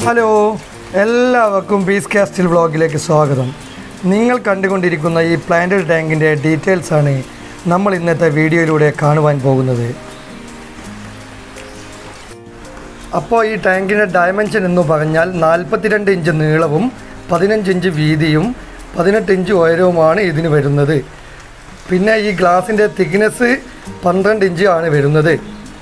hello എല്ലാവർക്കും piece കാസ്റ്റിൽ വ്ളോഗിലേക്ക് സ്വാഗതം നിങ്ങൾ കണ്ടുകൊണ്ടിരിക്കുന്ന ഈ പ്ലാന്റഡ് ടാങ്കിൻ്റെ ഡീറ്റെയിൽസ് ആണ് നമ്മൾ ഇന്നത്തെ വീഡിയോയിലൂടെ കാണുവാൻ പോകുന്നത് അപ്പോൾ ഈ ടാങ്കിൻ്റെ ഡയമെൻഷൻ എന്ന് പറഞ്ഞാൽ നാൽപ്പത്തിരണ്ട് ഇഞ്ച് നീളവും പതിനഞ്ച് ഇഞ്ച് വീതിയും പതിനെട്ട് ഇഞ്ച് ഉയരവുമാണ് ഇതിന് വരുന്നത് പിന്നെ ഈ ഗ്ലാസിൻ്റെ തിക്നെസ് പന്ത്രണ്ട് ഇഞ്ച് ആണ് വരുന്നത്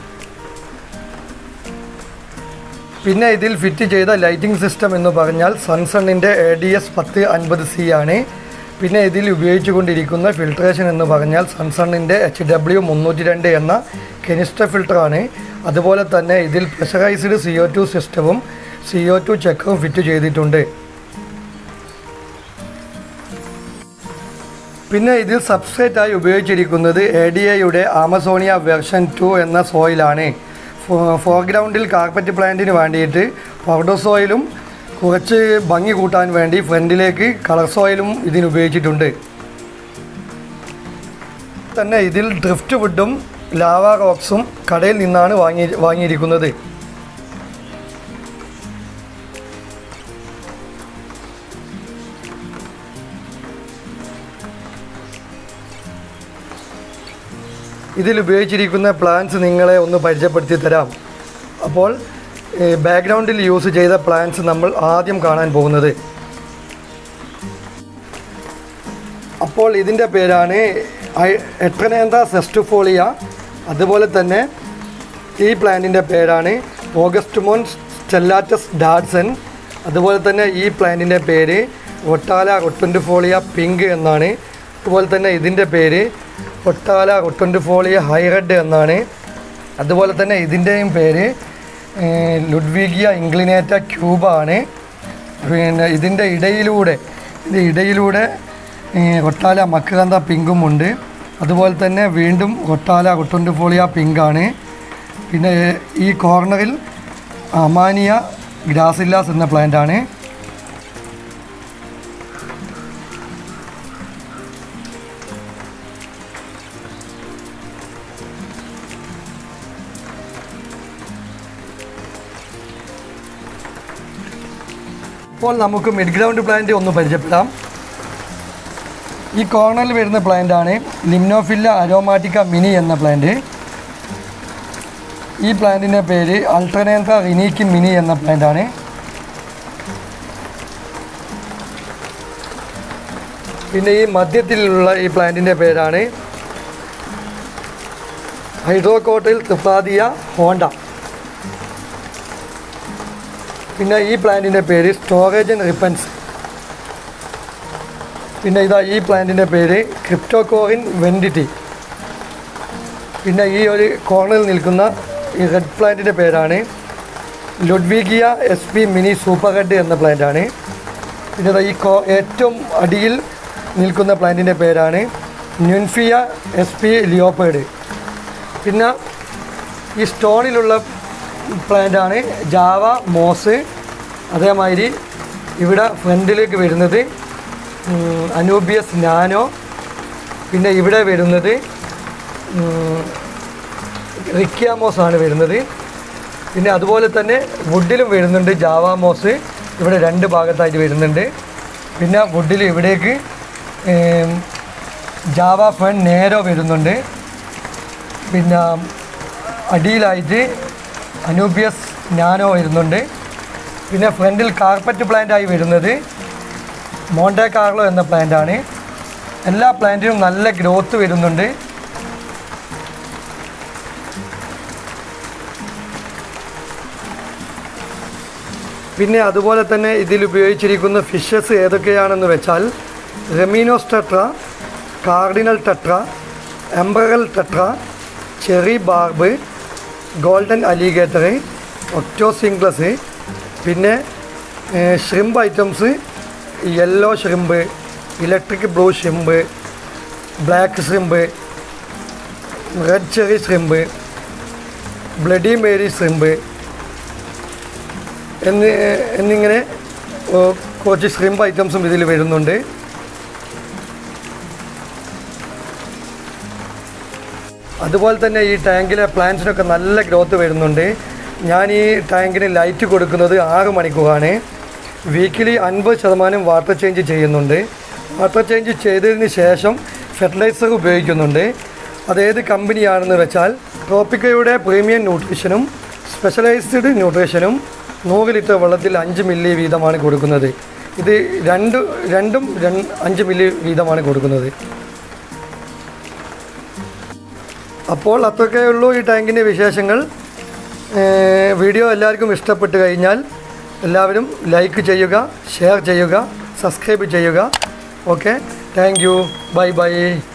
പിന്നെ ഇതിൽ ഫിറ്റ് ചെയ്ത ലൈറ്റിംഗ് സിസ്റ്റം എന്ന് പറഞ്ഞാൽ സൺസണ്ണിൻ്റെ എ ഡി എസ് പത്ത് അൻപത് സി ആണ് പിന്നെ ഇതിൽ ഉപയോഗിച്ചു കൊണ്ടിരിക്കുന്ന ഫിൽട്രേഷൻ എന്ന് പറഞ്ഞാൽ സൺസണ്ണിൻ്റെ എച്ച് ഡബ്ല്യു മുന്നൂറ്റി രണ്ട് എന്ന കെനിസ്റ്റർ ഫിൽറ്ററാണ് അതുപോലെ തന്നെ ഇതിൽ പ്രഷറൈസ്ഡ് സി ഒ ടു സിസ്റ്റവും സി ഒ ടു ചെക്കറും ഫിറ്റ് ചെയ്തിട്ടുണ്ട് പിന്നെ ഇതിൽ സബ്സ്ട്രേറ്റായി ഉപയോഗിച്ചിരിക്കുന്നത് എ ഡി എയുടെ ആമസോണിയ വെർഷൻ ടു എന്ന സോയിലാണ് ഫോർഗ്രൗണ്ടിൽ കാർപ്പറ്റ് പ്ലാന്റിന് വേണ്ടിയിട്ട് പൗഡർ സോയിലും കുറച്ച് ഭംഗി കൂട്ടാൻ വേണ്ടി ഫ്രണ്ടിലേക്ക് കളർ സോയിലും ഇതിന് ഉപയോഗിച്ചിട്ടുണ്ട് തന്നെ ഇതിൽ ഡ്രിഫ്റ്റ് വുഡും ലാവ റോക്സും കടയിൽ നിന്നാണ് വാങ്ങി വാങ്ങിയിരിക്കുന്നത് ഇതിൽ ഉപയോഗിച്ചിരിക്കുന്ന പ്ലാന്റ്സ് നിങ്ങളെ ഒന്ന് പരിചയപ്പെടുത്തി തരാം അപ്പോൾ ബാക്ക്ഗ്രൗണ്ടിൽ യൂസ് ചെയ്ത പ്ലാന്റ്സ് നമ്മൾ ആദ്യം കാണാൻ പോകുന്നത് അപ്പോൾ ഇതിൻ്റെ പേരാണ് എട്രനേന്ത സെസ്റ്റുഫോളിയ അതുപോലെ തന്നെ ഈ പ്ലാന്റിൻ്റെ പേരാണ് ഓഗസ്റ്റ് മോൺ സ്റ്റെല്ലാറ്റസ് ഡാഡ്സൺ അതുപോലെ തന്നെ ഈ പ്ലാന്റിൻ്റെ പേര് ഒട്ടാല റൊട്ടുൻഡുഫോളിയ പിങ്ക് എന്നാണ് അതുപോലെ തന്നെ ഇതിൻ്റെ പേര് ഒട്ടാല റൊട്ടുൻഡുഫോളിയ ഹൈറെഡ് എന്നാണ് അതുപോലെ തന്നെ ഇതിൻ്റെയും പേര് ലുഡ്വിഗിയ ഇംഗ്ലിനേറ്റ ക്യൂബ ആണ് പിന്നെ ഇതിൻ്റെ ഇടയിലൂടെ ഇത് ഇടയിലൂടെ ഒട്ടാല മക്കകന്ത പിങ്കും ഉണ്ട് അതുപോലെ തന്നെ വീണ്ടും ഒട്ടാല റൊട്ടുൻഡുഫോളിയ പിങ്കാണ് പിന്നെ ഈ കോർണറിൽ അമാനിയ ഗ്രാസില്ലാസ് എന്ന പ്ലാന്റ് ആണ് ഇപ്പോൾ നമുക്ക് മിഡ് ഗ്രൗണ്ട് പ്ലാന്റ് ഒന്ന് പരിചയപ്പെടാം ഈ കോർണറിൽ വരുന്ന പ്ലാന്റ് ആണ് ലിംനോഫില്ല അരോമാറ്റിക്ക മിനി എന്ന പ്ലാന്റ് ഈ പ്ലാന്റിൻ്റെ പേര് അൾട്ടർനേന്ത റിനീക്കി മിനി എന്ന പ്ലാന്റ് ആണ് പിന്നെ ഈ മധ്യത്തിലുള്ള ഈ പ്ലാന്റിൻ്റെ പേരാണ് ഹൈഡ്രോകോട്ടിൽ ത്രിപാദിയ ഹോണ്ട പിന്നെ ഈ പ്ലാന്റിൻ്റെ പേര് സ്റ്റോറേജ് ആൻഡ് റിപ്പൻസ് പിന്നെ ഇതാ ഈ പ്ലാന്റിൻ്റെ പേര് ക്രിപ്റ്റോകോറിൻ വെൻഡിറ്റി പിന്നെ ഈ ഒരു കോർണറിൽ നിൽക്കുന്ന ഈ റെഡ് പ്ലാന്റിൻ്റെ പേരാണ് Ludwigia S P mini super red എന്ന പ്ലാന്റാണ് പിന്നെ ദാ ഈ കോ ഏറ്റവും അടിയിൽ നിൽക്കുന്ന പ്ലാന്റിൻ്റെ പേരാണ് ന്യൂൻഫിയ എസ് പി ലിയോപ്പേഡ് പിന്നെ ഈ സ്റ്റോണിലുള്ള പ്ലാന്റാണ് ജാവ മോസ് അതേമാതിരി ഇവിടെ ഫ്രണ്ടിലേക്ക് വരുന്നത് അനൂബിയസ് നാനോ പിന്നെ ഇവിടെ വരുന്നത് റിക്യാമോസ് ആണ് വരുന്നത് പിന്നെ അതുപോലെ തന്നെ വുഡിലും വരുന്നുണ്ട് ജാവാമോസ് ഇവിടെ രണ്ട് ഭാഗത്തായിട്ട് വരുന്നുണ്ട് പിന്നെ വുഡിൽ ഇവിടേക്ക് ജാവ ഫൺ നേരോ വരുന്നുണ്ട് പിന്നെ അടിയിലായിട്ട് അനൂബിയസ് നാനോ വരുന്നുണ്ട് പിന്നെ ഫ്രണ്ടിൽ കാർപ്പറ്റ് പ്ലാന്റായി വരുന്നത് മോണ്ടെ കാർലോ എന്ന പ്ലാന്റാണ് എല്ലാ പ്ലാന്റിനും നല്ല ഗ്രോത്ത് വരുന്നുണ്ട് പിന്നെ അതുപോലെ തന്നെ ഇതിൽ ഉപയോഗിച്ചിരിക്കുന്ന ഫിഷസ് ഏതൊക്കെയാണെന്ന് വെച്ചാൽ rummynose tetra cardinal tetra ember tetra cherry barb golden alligator otocinclus പിന്നെ shrimp items yellow shrimp electric blue shrimp black shrimp red cherry shrimp bloody Mary shrimp എന്നി എന്നിങ്ങനെ കുറച്ച് ഷ്രിമ്പ് ഐറ്റംസും ഇതിൽ വരുന്നുണ്ട് അതുപോലെ തന്നെ ഈ ടാങ്കിലെ പ്ലാന്റ്സിനൊക്കെ നല്ല ഗ്രോത്ത് വരുന്നുണ്ട് ഞാൻ ഈ ടാങ്കിന് ലൈറ്റ് കൊടുക്കുന്നത് ആറ് മണിക്കൂറാണ് വീക്കിലി അൻപത് ശതമാനം വാട്ടർ ചേഞ്ച് ചെയ്യുന്നുണ്ട് വാട്ടർ ചേഞ്ച് ചെയ്തതിന് ശേഷം ഫെർട്ടിലൈസർ ഉപയോഗിക്കുന്നുണ്ട് അതേത് കമ്പനിയാണെന്ന് വെച്ചാൽ ട്രോപ്പിക്കയുടെ പ്രീമിയം ന്യൂട്രീഷനും സ്പെഷ്യലൈസ്ഡ് ന്യൂട്രീഷനും നൂറ് ലിറ്റർ വെള്ളത്തിൽ അഞ്ച് മില്ലി വീതമാണ് കൊടുക്കുന്നത് ഇത് രണ്ട് രണ്ടും രണ്ട് അഞ്ച് മില്ലി വീതമാണ് കൊടുക്കുന്നത് അപ്പോൾ അത്രയൊക്കെ ഉള്ളൂ ഈ ടാങ്കിൻ്റെ വിശേഷങ്ങൾ ഏർ വീഡിയോ എല്ലാവർക്കും ഇഷ്ടപ്പെട്ട് കഴിഞ്ഞാൽ എല്ലാവരും ലൈക്ക് ചെയ്യുക ഷെയർ ചെയ്യുക സബ്സ്ക്രൈബ് ചെയ്യുക okay thank you bye by